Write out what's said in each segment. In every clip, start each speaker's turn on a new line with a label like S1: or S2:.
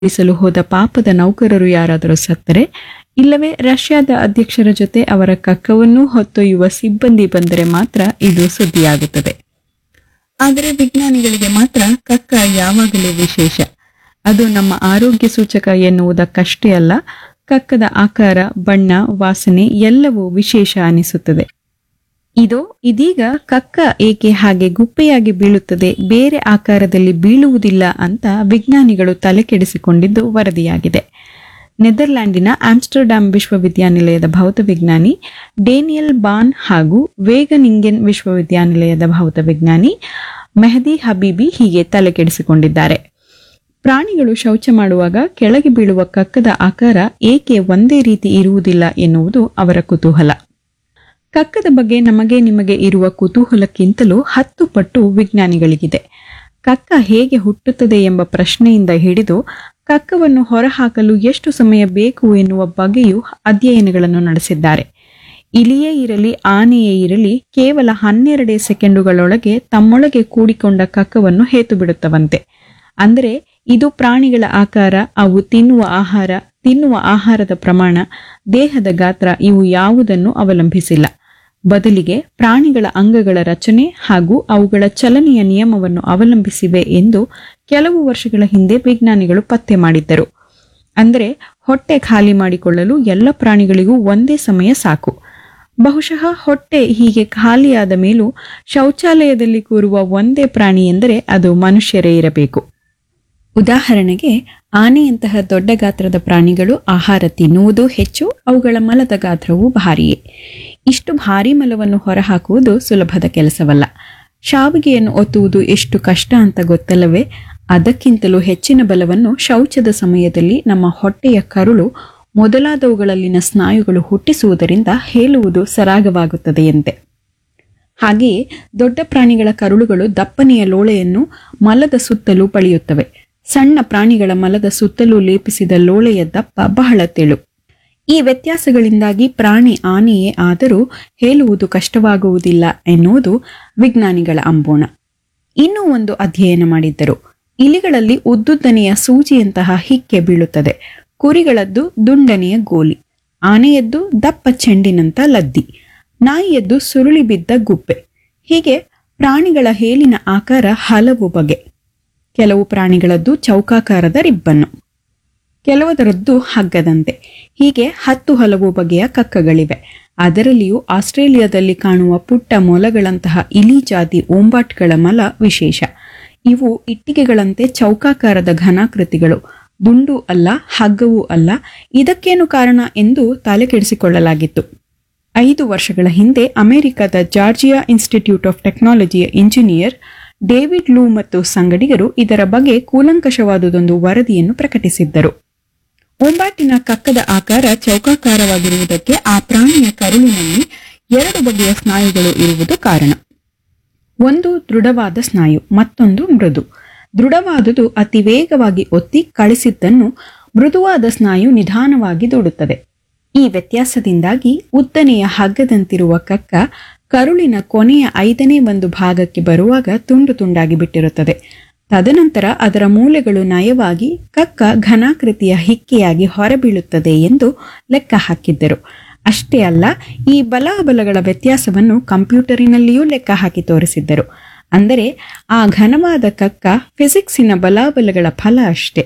S1: ಉಳಿಸಲು ಹೋದ ಪಾಪದ ನೌಕರರು ಯಾರಾದರೂ ಸತ್ತರೆ ಇಲ್ಲವೇ ರಷ್ಯಾದ ಅಧ್ಯಕ್ಷರ ಜೊತೆ ಅವರ ಕಕ್ಕವನ್ನೂ ಹೊತ್ತೊಯ್ಯುವ ಸಿಬ್ಬಂದಿ ಬಂದರೆ ಮಾತ್ರ ಇದು ಸುದ್ದಿಯಾಗುತ್ತದೆ ಆದರೆ ವಿಜ್ಞಾನಿಗಳಿಗೆ ಮಾತ್ರ ಕಕ್ಕ ಯಾವಾಗಲೂ ವಿಶೇಷ ಅದು ನಮ್ಮ ಆರೋಗ್ಯ ಸೂಚಕ ಎನ್ನುವುದಕ್ಕಷ್ಟೇ ಅಲ್ಲ ಕಕ್ಕದ ಆಕಾರ ಬಣ್ಣ ವಾಸನೆ ಎಲ್ಲವೂ ವಿಶೇಷ ಅನಿಸುತ್ತದೆ ಇದು ಇದೀಗ ಕಕ್ಕ ಏಕೆ ಹಾಗೆ ಗುಪ್ಪೆಯಾಗಿ ಬೀಳುತ್ತದೆ ಬೇರೆ ಆಕಾರದಲ್ಲಿ ಬೀಳುವುದಿಲ್ಲ ಅಂತ ವಿಜ್ಞಾನಿಗಳು ತಲೆಕೆಡಿಸಿಕೊಂಡಿದ್ದು ವರದಿಯಾಗಿದೆ ನೆದರ್ಲ್ಯಾಂಡಿನ ಆಮ್ಸ್ಟರ್ಡ್ಯಾಮ್ ವಿಶ್ವವಿದ್ಯಾನಿಲಯದ ಭೌತವಿಜ್ಞಾನಿ ಡೇನಿಯಲ್ ಬಾನ್ ಹಾಗೂ ವೇಗನಿಂಗೆನ್ ವಿಶ್ವವಿದ್ಯಾನಿಲಯದ ಭೌತವಿಜ್ಞಾನಿ ಮೆಹದಿ ಹಬೀಬಿ ಹೀಗೆ ತಲೆಕೆಡಿಸಿಕೊಂಡಿದ್ದಾರೆ ಪ್ರಾಣಿಗಳು ಶೌಚ ಮಾಡುವಾಗ ಕೆಳಗೆ ಬೀಳುವ ಕಕ್ಕದ ಆಕಾರ ಏಕೆ ಒಂದೇ ರೀತಿ ಇರುವುದಿಲ್ಲ ಎನ್ನುವುದು ಅವರ ಕುತೂಹಲ ಕಕ್ಕದ ಬಗ್ಗೆ ನಮಗೆ ನಿಮಗೆ ಇರುವ ಕುತೂಹಲಕ್ಕಿಂತಲೂ ಹತ್ತು ಪಟ್ಟು ವಿಜ್ಞಾನಿಗಳಿಗಿದೆ ಕಕ್ಕ ಹೇಗೆ ಹುಟ್ಟುತ್ತದೆ ಎಂಬ ಪ್ರಶ್ನೆಯಿಂದ ಹಿಡಿದು ಕಕ್ಕವನ್ನು ಹೊರಹಾಕಲು ಎಷ್ಟು ಸಮಯ ಬೇಕು ಎನ್ನುವ ಬಗ್ಗೆಯೂ ಅಧ್ಯಯನಗಳನ್ನು ನಡೆಸಿದ್ದಾರೆ ಇಲಿಯೇ ಇರಲಿ ಆನೆಯೇ ಇರಲಿ ಕೇವಲ ಹನ್ನೆರಡೇ ಸೆಕೆಂಡುಗಳೊಳಗೆ ತಮ್ಮೊಳಗೆ ಕೂಡಿಕೊಂಡ ಕಕ್ಕವನ್ನು ಹೇತು ಬಿಡುತ್ತವಂತೆ ಅಂದರೆ ಇದು ಪ್ರಾಣಿಗಳ ಆಕಾರ ಅವು ತಿನ್ನುವ ಆಹಾರ ತಿನ್ನುವ ಆಹಾರದ ಪ್ರಮಾಣ ದೇಹದ ಗಾತ್ರ ಇವು ಯಾವುದನ್ನು ಅವಲಂಬಿಸಿಲ್ಲ ಬದಲಿಗೆ ಪ್ರಾಣಿಗಳ ಅಂಗಗಳ ರಚನೆ ಹಾಗೂ ಅವುಗಳ ಚಲನೆಯ ನಿಯಮವನ್ನು ಅವಲಂಬಿಸಿವೆ ಎಂದು ಕೆಲವು ವರ್ಷಗಳ ಹಿಂದೆ ವಿಜ್ಞಾನಿಗಳು ಪತ್ತೆ ಮಾಡಿದ್ದರು ಅಂದರೆ ಹೊಟ್ಟೆ ಖಾಲಿ ಮಾಡಿಕೊಳ್ಳಲು ಎಲ್ಲ ಪ್ರಾಣಿಗಳಿಗೂ ಒಂದೇ ಸಮಯ ಸಾಕು ಬಹುಶಃ ಹೊಟ್ಟೆ ಹೀಗೆ ಖಾಲಿಯಾದ ಮೇಲೂ ಶೌಚಾಲಯದಲ್ಲಿ ಕೂರುವ ಒಂದೇ ಪ್ರಾಣಿ ಎಂದರೆ ಅದು ಮನುಷ್ಯರೇ ಇರಬೇಕು ಉದಾಹರಣೆಗೆ ಆನೆಯಂತಹ ದೊಡ್ಡ ಗಾತ್ರದ ಪ್ರಾಣಿಗಳು ಆಹಾರ ತಿನ್ನುವುದೂ ಹೆಚ್ಚು ಅವುಗಳ ಮಲದ ಗಾತ್ರವೂ ಭಾರಿಯೇ ಇಷ್ಟು ಭಾರಿ ಮಲವನ್ನು ಹೊರಹಾಕುವುದು ಸುಲಭದ ಕೆಲಸವಲ್ಲ ಶಾವಿಗೆಯನ್ನು ಒತ್ತುವುದು ಎಷ್ಟು ಕಷ್ಟ ಅಂತ ಗೊತ್ತಲ್ಲವೇ ಅದಕ್ಕಿಂತಲೂ ಹೆಚ್ಚಿನ ಬಲವನ್ನು ಶೌಚದ ಸಮಯದಲ್ಲಿ ನಮ್ಮ ಹೊಟ್ಟೆಯ ಕರುಳು ಮೊದಲಾದವುಗಳಲ್ಲಿನ ಸ್ನಾಯುಗಳು ಹುಟ್ಟಿಸುವುದರಿಂದ ಹೇಳುವುದು ಸರಾಗವಾಗುತ್ತದೆಯಂತೆ ಹಾಗೆಯೇ ದೊಡ್ಡ ಪ್ರಾಣಿಗಳ ಕರುಳುಗಳು ದಪ್ಪನೆಯ ಲೋಳೆಯನ್ನು ಮಲದ ಸುತ್ತಲೂ ಪಳೆಯುತ್ತವೆ ಸಣ್ಣ ಪ್ರಾಣಿಗಳ ಮಲದ ಸುತ್ತಲೂ ಲೇಪಿಸಿದ ಲೋಳೆಯ ದಪ್ಪ ಬಹಳ ತೆಳು ಈ ವ್ಯತ್ಯಾಸಗಳಿಂದಾಗಿ ಪ್ರಾಣಿ ಆನೆಯೇ ಆದರೂ ಹೇಳುವುದು ಕಷ್ಟವಾಗುವುದಿಲ್ಲ ಎನ್ನುವುದು ವಿಜ್ಞಾನಿಗಳ ಅಂಬೋಣ ಇನ್ನೂ ಒಂದು ಅಧ್ಯಯನ ಮಾಡಿದ್ದರು ಇಲಿಗಳಲ್ಲಿ ಉದ್ದುದ್ದನೆಯ ಸೂಜಿಯಂತಹ ಹಿಕ್ಕೆ ಬೀಳುತ್ತದೆ ಕುರಿಗಳದ್ದು ದುಂಡನೆಯ ಗೋಲಿ ಆನೆಯದ್ದು ದಪ್ಪ ಚೆಂಡಿನಂತ ಲದ್ದಿ ನಾಯಿಯದ್ದು ಸುರುಳಿ ಬಿದ್ದ ಗುಪ್ಪೆ ಹೀಗೆ ಪ್ರಾಣಿಗಳ ಹೇಲಿನ ಆಕಾರ ಹಲವು ಬಗೆ ಕೆಲವು ಪ್ರಾಣಿಗಳದ್ದು ಚೌಕಾಕಾರದ ರಿಬ್ಬನ್ನು ಕೆಲವದರದ್ದು ಹಗ್ಗದಂತೆ ಹೀಗೆ ಹತ್ತು ಹಲವು ಬಗೆಯ ಕಕ್ಕಗಳಿವೆ ಅದರಲ್ಲಿಯೂ ಆಸ್ಟ್ರೇಲಿಯಾದಲ್ಲಿ ಕಾಣುವ ಪುಟ್ಟ ಮೊಲಗಳಂತಹ ಇಲಿ ಜಾತಿ ಓಂಬಾಟ್ಗಳ ಮಲ ವಿಶೇಷ ಇವು ಇಟ್ಟಿಗೆಗಳಂತೆ ಚೌಕಾಕಾರದ ಘನಾಕೃತಿಗಳು ದುಂಡು ಅಲ್ಲ ಹಗ್ಗವೂ ಅಲ್ಲ ಇದಕ್ಕೇನು ಕಾರಣ ಎಂದು ತಲೆಕೆಡಿಸಿಕೊಳ್ಳಲಾಗಿತ್ತು ಐದು ವರ್ಷಗಳ ಹಿಂದೆ ಅಮೆರಿಕದ ಜಾರ್ಜಿಯಾ ಇನ್ಸ್ಟಿಟ್ಯೂಟ್ ಆಫ್ ಟೆಕ್ನಾಲಜಿಯ ಇಂಜಿನಿಯರ್ ಡೇವಿಡ್ ಲೂ ಮತ್ತು ಸಂಗಡಿಗರು ಇದರ ಬಗ್ಗೆ ಕೂಲಂಕಷವಾದುದೊಂದು ವರದಿಯನ್ನು ಪ್ರಕಟಿಸಿದ್ದರು ಒಂಬಾಟಿನ ಕಕ್ಕದ ಆಕಾರ ಚೌಕಾಕಾರವಾಗಿರುವುದಕ್ಕೆ ಆ ಪ್ರಾಣಿಯ ಕರುಳಿನಲ್ಲಿ ಎರಡು ಬಗೆಯ ಸ್ನಾಯುಗಳು ಇರುವುದು ಕಾರಣ ಒಂದು ದೃಢವಾದ ಸ್ನಾಯು ಮತ್ತೊಂದು ಮೃದು ದೃಢವಾದುದು ಅತಿ ವೇಗವಾಗಿ ಒತ್ತಿ ಕಳಿಸಿದ್ದನ್ನು ಮೃದುವಾದ ಸ್ನಾಯು ನಿಧಾನವಾಗಿ ದೂಡುತ್ತದೆ ಈ ವ್ಯತ್ಯಾಸದಿಂದಾಗಿ ಉದ್ದನೆಯ ಹಗ್ಗದಂತಿರುವ ಕಕ್ಕ ಕರುಳಿನ ಕೊನೆಯ ಐದನೇ ಒಂದು ಭಾಗಕ್ಕೆ ಬರುವಾಗ ತುಂಡು ತುಂಡಾಗಿ ಬಿಟ್ಟಿರುತ್ತದೆ ತದನಂತರ ಅದರ ಮೂಲೆಗಳು ನಯವಾಗಿ ಕಕ್ಕ ಘನಾಕೃತಿಯ ಹಿಕ್ಕೆಯಾಗಿ ಹೊರಬೀಳುತ್ತದೆ ಎಂದು ಲೆಕ್ಕ ಹಾಕಿದ್ದರು ಅಷ್ಟೇ ಅಲ್ಲ ಈ ಬಲಾಬಲಗಳ ವ್ಯತ್ಯಾಸವನ್ನು ಕಂಪ್ಯೂಟರಿನಲ್ಲಿಯೂ ಲೆಕ್ಕ ಹಾಕಿ ತೋರಿಸಿದ್ದರು ಅಂದರೆ ಆ ಘನವಾದ ಕಕ್ಕ ಫಿಸಿಕ್ಸಿನ ಬಲಾಬಲಗಳ ಫಲ ಅಷ್ಟೇ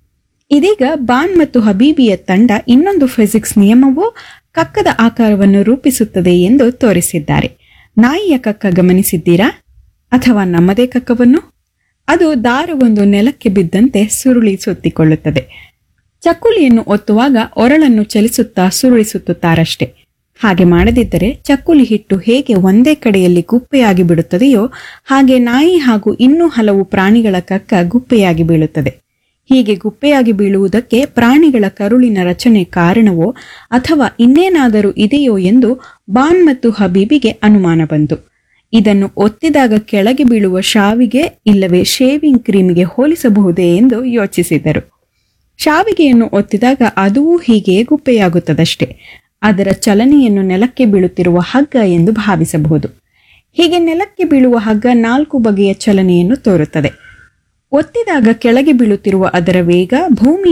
S1: ಇದೀಗ ಬಾನ್ ಮತ್ತು ಹಬೀಬಿಯ ತಂಡ ಇನ್ನೊಂದು ಫಿಸಿಕ್ಸ್ ನಿಯಮವೂ ಕಕ್ಕದ ಆಕಾರವನ್ನು ರೂಪಿಸುತ್ತದೆ ಎಂದು ತೋರಿಸಿದ್ದಾರೆ ನಾಯಿಯ ಕಕ್ಕ ಗಮನಿಸಿದ್ದೀರಾ ಅಥವಾ ನಮ್ಮದೇ ಕಕ್ಕವನ್ನು ಅದು ದಾರವೊಂದು ನೆಲಕ್ಕೆ ಬಿದ್ದಂತೆ ಸುರುಳಿ ಸುತ್ತಿಕೊಳ್ಳುತ್ತದೆ ಚಕ್ಕುಲಿಯನ್ನು ಒತ್ತುವಾಗ ಒರಳನ್ನು ಚಲಿಸುತ್ತಾ ಸುರುಳಿಸುತ್ತಾರಷ್ಟೇ ಹಾಗೆ ಮಾಡದಿದ್ದರೆ ಚಕ್ಕುಲಿ ಹಿಟ್ಟು ಹೇಗೆ ಒಂದೇ ಕಡೆಯಲ್ಲಿ ಗುಪ್ಪೆಯಾಗಿ ಬಿಡುತ್ತದೆಯೋ ಹಾಗೆ ನಾಯಿ ಹಾಗೂ ಇನ್ನೂ ಹಲವು ಪ್ರಾಣಿಗಳ ಕಕ್ಕ ಗುಪ್ಪೆಯಾಗಿ ಬೀಳುತ್ತದೆ ಹೀಗೆ ಗುಪ್ಪೆಯಾಗಿ ಬೀಳುವುದಕ್ಕೆ ಪ್ರಾಣಿಗಳ ಕರುಳಿನ ರಚನೆ ಕಾರಣವೋ ಅಥವಾ ಇನ್ನೇನಾದರೂ ಇದೆಯೋ ಎಂದು ಬಾನ್ ಮತ್ತು ಹಬೀಬಿಗೆ ಅನುಮಾನ ಬಂತು ಇದನ್ನು ಒತ್ತಿದಾಗ ಕೆಳಗೆ ಬೀಳುವ ಶಾವಿಗೆ ಇಲ್ಲವೇ ಶೇವಿಂಗ್ ಕ್ರೀಮಿಗೆ ಹೋಲಿಸಬಹುದೇ ಎಂದು ಯೋಚಿಸಿದರು ಶಾವಿಗೆಯನ್ನು ಒತ್ತಿದಾಗ ಅದೂ ಹೀಗೆ ಗುಪ್ಪೆಯಾಗುತ್ತದಷ್ಟೇ ಅದರ ಚಲನೆಯನ್ನು ನೆಲಕ್ಕೆ ಬೀಳುತ್ತಿರುವ ಹಗ್ಗ ಎಂದು ಭಾವಿಸಬಹುದು ಹೀಗೆ ನೆಲಕ್ಕೆ ಬೀಳುವ ಹಗ್ಗ ನಾಲ್ಕು ಬಗೆಯ ಚಲನೆಯನ್ನು ತೋರುತ್ತದೆ ಒತ್ತಿದಾಗ ಕೆಳಗೆ ಬೀಳುತ್ತಿರುವ ಅದರ ವೇಗ ಭೂಮಿ